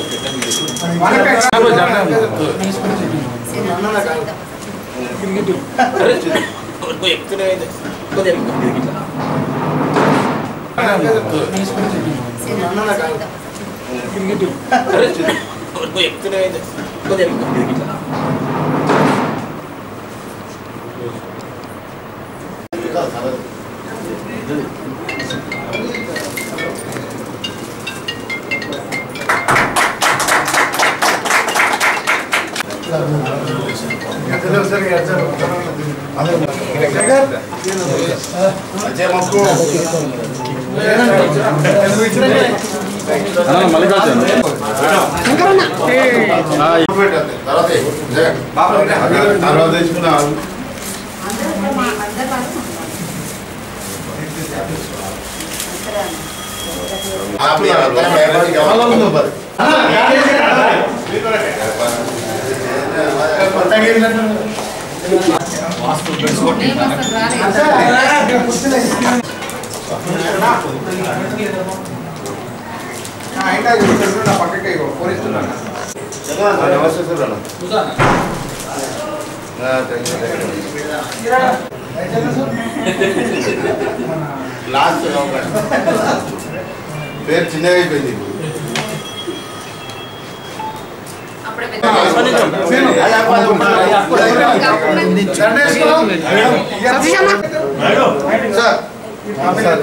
తర్వాత తెచ్చుకున్నా నమస్తే సార్ అన్న లాస్ట్ పేరు చిన్నగా అయిపోయింది సార్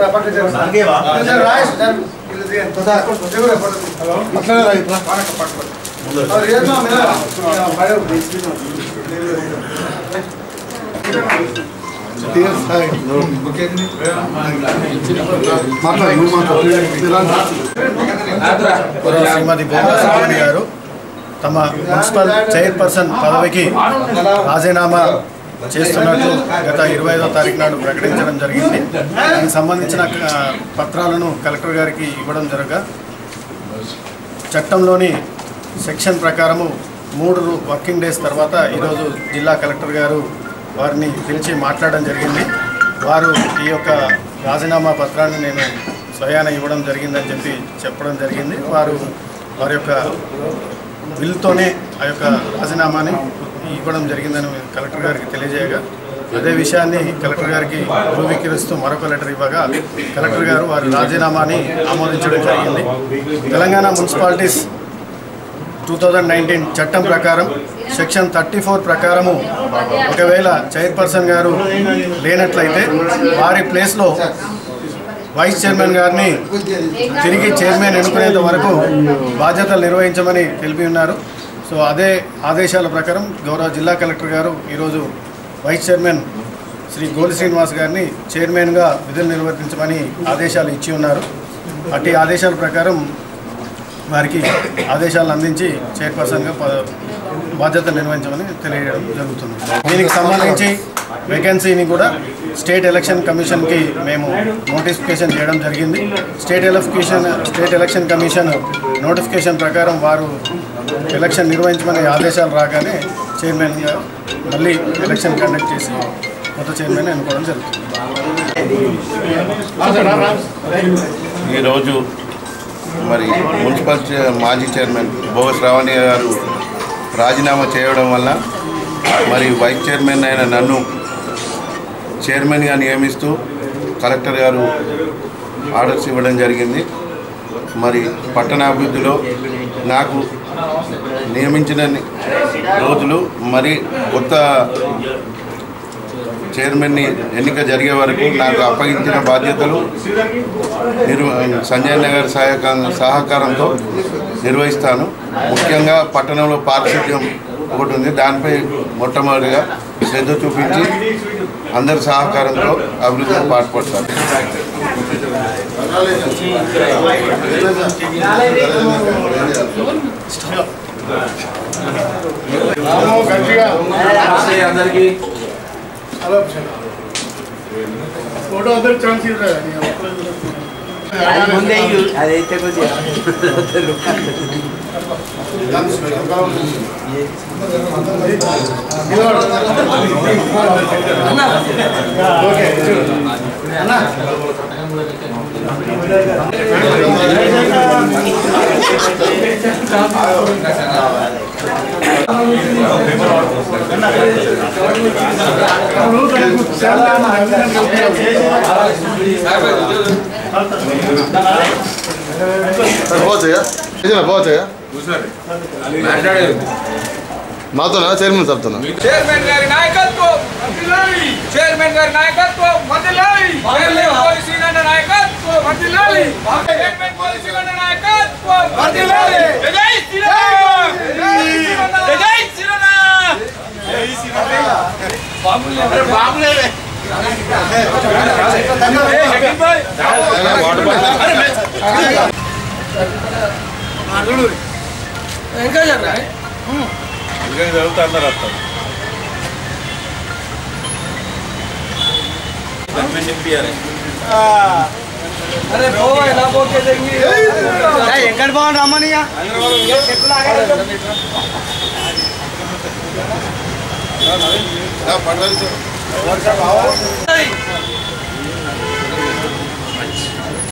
శ్రీమతి గోపాలస్వామి గారు తమ మున్సిపల్ చైర్పర్సన్ పదవికి రాజీనామా చేస్తున్నట్టు గత ఇరవై ఐదో తారీఖు నాడు ప్రకటించడం జరిగింది దానికి సంబంధించిన ఆ, పత్రాలను కలెక్టర్ గారికి ఇవ్వడం జరగగా చట్టంలోని సెక్షన్ ప్రకారము మూడు రో- వర్కింగ్ డేస్ తర్వాత ఈరోజు జిల్లా కలెక్టర్ గారు వారిని పిలిచి మాట్లాడడం జరిగింది వారు ఈ యొక్క రాజీనామా పత్రాన్ని నేను స్వయాన ఇవ్వడం జరిగిందని చెప్పి చెప్పడం జరిగింది వారు వారి యొక్క బిల్తోనే ఆ యొక్క రాజీనామాని ఇవ్వడం జరిగిందని కలెక్టర్ గారికి తెలియజేయగా అదే విషయాన్ని కలెక్టర్ గారికి ధృవీకరిస్తూ మరొక లెటర్ ఇవ్వగా కలెక్టర్ గారు వారి రాజీనామాని ఆమోదించడం జరిగింది Telangana municipalities two thousand nineteen చట్టం ప్రకారం సెక్షన్ థర్టీ ఫోర్ ప్రకారము ఒకవేళ చైర్పర్సన్ గారు లేనట్లయితే వారి ప్లేస్లో వైస్ చైర్మన్ గారిని తిరిగి చైర్మన్ ఎన్నుకునేంత వరకు బాధ్యతలు నిర్వహించమని తెలిపి ఉన్నారు సో అదే ఆదేశాల ప్రకారం గౌరవ జిల్లా కలెక్టర్ గారు ఈరోజు వైస్ చైర్మన్ శ్రీ గోలి శ్రీనివాస్ గారిని చైర్మన్గా విధులు నిర్వర్తించమని ఆదేశాలు ఇచ్చి ఉన్నారు అట్టి ఆదేశాల ప్రకారం వారికి ఆదేశాలు అందించి చైర్పర్సన్గా ప- బాధ్యత నిర్వహించమని తెలియడం జరుగుతుంది దీనికి సంబంధించి వేకెన్సీని కూడా స్టేట్ ఎలక్షన్ కమిషన్కి మేము నోటిఫికేషన్ చేయడం జరిగింది state election state election commission notification ప్రకారం వారు ఎలక్షన్ నిర్వహించమని ఆదేశాలు రాగానే చైర్మన్గా మళ్ళీ ఎలక్షన్ కండక్ట్ చేసి కొత్త చైర్మన్ ఎన్నుకోవడం జరుగుతుంది ఈరోజు మరి మున్సిపల్ చే- మాజీ చైర్మన్ భోగ శ్రావణి గారు రాజీనామా చేయడం వల్ల మరి వైస్ చైర్మన్ అయిన నన్ను చైర్మన్గా నియమిస్తూ కలెక్టర్ గారు ఆర్డర్స్ ఇవ్వడం జరిగింది మరి పట్టణాభివృద్ధిలో నాకు నియమించిన రోజులు మరి కొత్త చైర్మన్ని ఎన్నిక జరిగే వరకు నాకు అప్పగించిన బాధ్యతలు నిర్వ సంజయ్ నగర్ సహాయక సహకారంతో నిర్వహిస్తాను ముఖ్యంగా పట్టణంలో పారిశుద్ధ్యం ఒకటి ఉంది దానిపై మొట్టమొదటిగా శ్రద్ధ చూపించి అందరి సహకారంతో అభివృద్ధికి పాటుపడతాను అందరికీ ఫోటో అందరికి ఛాన్స్ ముందే అదైతే కొద్దిగా ఓకే పోవచ్చయ్యా నిజమే పోవచ్చయ్యా మాతోనా చైర్మన్ సార్తోనా చైర్మన్ గారి నాయకత్వం చైర్మన్ గారి నాయకత్వం మందిలాలి చైర్మన్ పోలీసు గంట నాయకత్వం మందిలాలి చైర్మన్ పోలీసు గంట నాయకత్వం మందిలాలి జై శ్రీరామ్ జై శ్రీరామ్ పడవాలి సార్